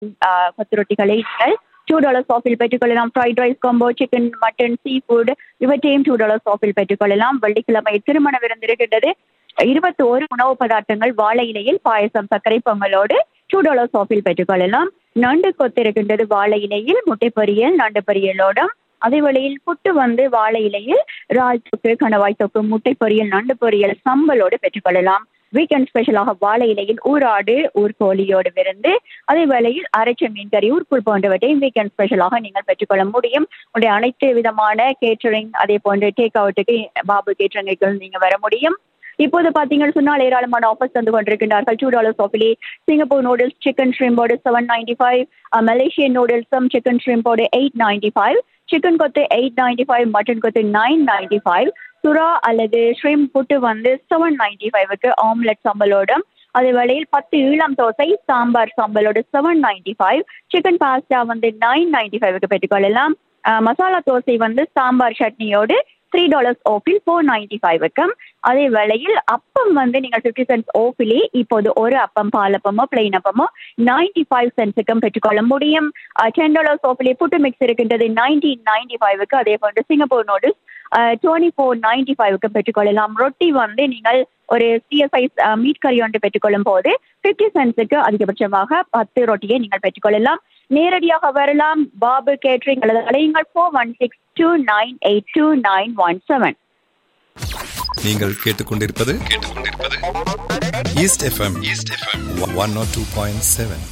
கொத்து ரொட்டிகளை நீங்கள் two dollars ஆஃபில் பெற்றுக்கொள்ளலாம் fried rice combo chicken mutton sea food இவற்றையும் டூ டாலர்ஸ் ஆஃபில் பெற்றுக்கொள்ளலாம் வெள்ளிக்கிழமை திருமண விருந்து இருக்கின்றது இருபத்தி ஒரு உணவு பதார்த்தங்கள் வாழை இலையில் பாயசம் சர்க்கரை பொங்கலோடு டூ டாலர்ஸ் ஆஃபில் பெற்றுக்கொள்ளலாம் நண்டு கொத்து இருக்கின்றது வாழை இலையில் முட்டை பொரியல் நண்டு பொரியலோடும் அதே வேளையில் புட்டு வந்து வாழை இலையில் இறால் தொக்கு கணவாய் தொக்கு முட்டை பொரியல் நண்டு பொரியல் சம்பலோடு பெற்றுக்கொள்ளலாம் வீக்கெண்ட் ஸ்பெஷலாக வாழை இலையில் ஊராடு ஊர்கோழியோடு விருந்து அதே வேளையில் அரைச்ச மீன் கறி ஊர்க்குள் போன்றவற்றையும் வீக்கெண்ட் ஸ்பெஷலாக நீங்கள் பெற்றுக்கொள்ள முடியும் உங்களுடைய அனைத்து விதமான கேட்டரிங் அதே போன்று டேக் அவுட்டுக்கு பாபு கேட்டரிங்குக்கு நீங்க வர முடியும் இப்போது பார்த்தீங்கன்னு சொன்னால் ஏராளமான ஆஃபர்ஸ் தந்து கொண்டிருக்கின்றார்கள் டூ டாலர்ஸ் ஆஃபிலே சிங்கப்பூர் நூடுல்ஸ் சிக்கன் ஷ்ரிம்போடு செவன் நைன்டி ஃபைவ் மலேசியன் நூடுல்ஸும் சிக்கன் ஷ்ரிம்போடு eight ninety five chicken kottu eight ninety five mutton kottu nine ninety five சுறா அல்லது ஷ்ரிம் புட்டு வந்து செவன் நைன்டி ஃபைவுக்கு ஆம்லெட் சம்பளோடும் அதே வேளையில் பத்து ஈழம் தோசை சாம்பார் சம்பளோடு seven ninety five chicken pasta வந்து நைன் நைன்டி ஃபைவுக்கு பெற்றுக்கொள்ளலாம் மசாலா தோசை வந்து சாம்பார் சட்னியோடு த்ரீ டாலர்ஸ் ஓஃபில் ஃபோர் நைன்டி ஃபைவுக்கும் அதே வேளையில் அப்பம் வந்து நீங்கள் ஃபிஃப்டி சென்ட்ஸ் ஓஃபிலே இப்போது ஒரு அப்பம் பாலப்பமோ பிளெயின் அப்பமோ நைன்டி ஃபைவ் சென்ட்ஸுக்கும் பெற்றுக்கொள்ள முடியும் டென் டாலர்ஸ் ஓஃபிலே புட்டு மிக்ஸ் இருக்கின்றது நைன்டீன் நைன்டி ஃபைவுக்கு அதே போன்று Singapore noodles twenty four ninety ஃபைவுக்கு பெற்றுக்கொள்ளலாம் ரொட்டி வந்து நீங்கள் ஒரு சிஎஸ்ஐ மீட் கறி ஒன்று பெற்றுக்கொள்ளும் போது ஃபிஃப்டி சென்ட்ஸுக்கு அதிகபட்சமாக பத்து ரொட்டியை நீங்கள் பெற்றுக்கொள்ளலாம் நேரடியாக வரலாம் பாபு கேட்ரிங் அல்லது அலையுங்கள் four one six two nine eight two nine one seven நீங்கள் கேட்டுக்கொண்டிருப்பது கேட்டுக்கொண்டிருப்பது East FM East FM one naught two point seven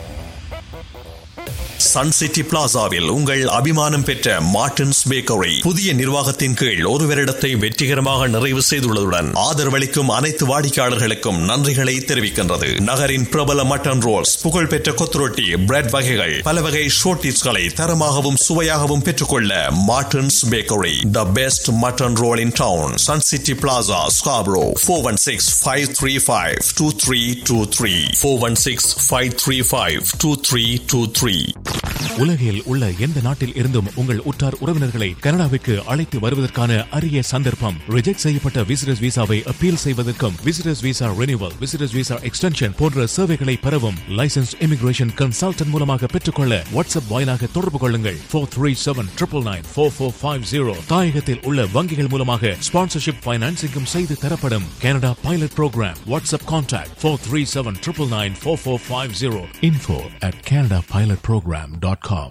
Sun City பிளாசாவில் உங்கள் அபிமானம் பெற்ற மார்டின்ஸ் பேக்கரி புதிய நிர்வாகத்தின் கீழ் ஒரு வருடத்தை வெற்றிகரமாக நிறைவு செய்துள்ளதுடன் ஆதரவளிக்கும் அனைத்து வாடிக்கையாளர்களுக்கும் நன்றிகளை தெரிவிக்கின்றது நகரின் பிரபல மட்டன் ரோல்ஸ் புகழ்பெற்ற கொத்துரொட்டி பிரெட் வகைகள் பல வகை ஷோர்டிஸ்களை தரமாகவும் சுவையாகவும் பெற்றுக்கொள்ள Martin's bakery the best mutton roll in town Sun City Plaza Scarborough four one six five three five two three two three four one six five three five two three two three உலகில் உள்ள எந்த நாட்டில் இருந்தும் உங்கள் உற்றார் உறவினர்களை கனடாவிற்கு அழைத்து வருவதற்கான அரிய சந்தர்ப்பம் ரிஜெக்ட் செய்யப்பட்ட விசிட்டர்ஸ் விசாவை அப்பீல் செய்வதற்கும் visitors visa renewal visitors visa extension போன்ற சேவைகளை பெறவும் லைசன்ஸ் இமிகிரேஷன் கன்சல்டன்ட் மூலமாக பெற்றுக்கொள்ள வாட்ஸ்அப் வாயிலாக தொடர்பு கொள்ளுங்கள் four three seven triple nine four four five zero தாயகத்தில் உள்ள வங்கிகள் மூலமாக ஸ்பான்சர்ஷிப் பைனான்சிங்கும் செய்து தரப்படும் Canada pilot program WhatsApp contact four three seven triple nine four four five zero info at Canada pilot program dot com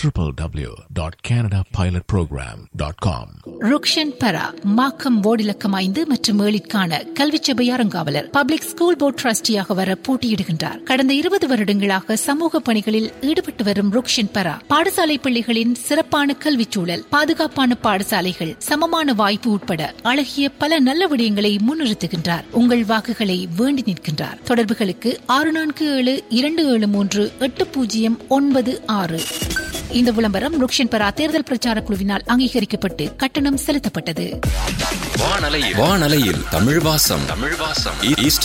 www.canadapilotprogram.com Rukshan பரா Markham போர்டிலக்கம் ஐந்து மற்றும் ஏழிற்கான கல்விச்சபை அறங்காவலர் பப்ளிக் ஸ்கூல் போர்ட் ட்ரஸ்டியாக வர போட்டியிடுகின்றார் கடந்த இருபது வருடங்களாக சமூக பணிகளில் ஈடுபட்டு வரும் ருக்ஷன் பரா பாடசாலை பிள்ளைகளின் சிறப்பான கல்வி சூழல் பாதுகாப்பான பாடசாலைகள் சமமான வாய்ப்பு உட்பட அழகிய பல நல்ல விடயங்களை முன்னிறுத்துகின்றார் உங்கள் வாக்குகளை வேண்டி நிற்கின்றார் தொடர்புகளுக்கு ஆறு நான்கு ஏழு இரண்டு ஏழு மூன்று எட்டு பூஜ்ஜியம் ஒன்பது ஆறு இந்த விளம்பரம் ருக்ஷன் பரா தேர்தல் பிரச்சார குழுவினால் அங்கீகரிக்கப்பட்டு கட்டணம் செலுத்தப்பட்டது வானலையில் வானலையில் தமிழ் வாசம் தமிழ் வாசம் ஈஸ்ட்